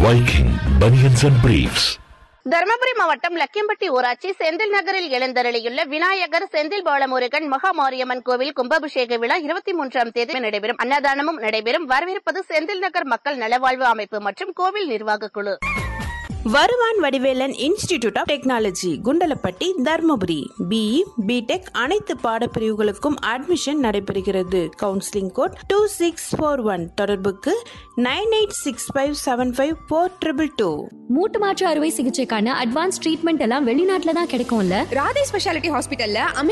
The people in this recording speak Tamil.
Viking Bunions and Briefs. Dharmapuri மாவட்டம் லக்கியம்பட்டி ஊராட்சி செந்தில் நகரில் எழுந்தருளியுள்ள விநாயகர் செந்தில் பாலமுருகன் மகா மாரியம்மன் கோவில் கும்பாபிஷேக விழா இருபத்தி மூன்றாம் தேதி நடைபெறும் அன்னதானமும் நடைபெறும் வரவேற்பது செந்தில் நகர் மக்கள் நலவாழ்வு அமைப்பு மற்றும் கோவில் நிர்வாக குழு வருவான் Vadivelan institute of technology Kundalapatti Dharmapuri BE B Tech அனைத்து பாடப்பிரிவுகளுக்கும் அட்மிஷன் நடைபெறுகிறது counselling code two six four one தொடர்புக்கு nine eight six five seven five four triple two மூட்டு மாற்று அறுவை சிகிச்சைக்கான அட்வான்ஸ் ட்ரீட்மெண்ட் எல்லாம் வெளிநாட்டுல தான் கிடைக்கும்ல ராதே ஸ்பெஷாலிட்டி ஹாஸ்பிட்டல்ல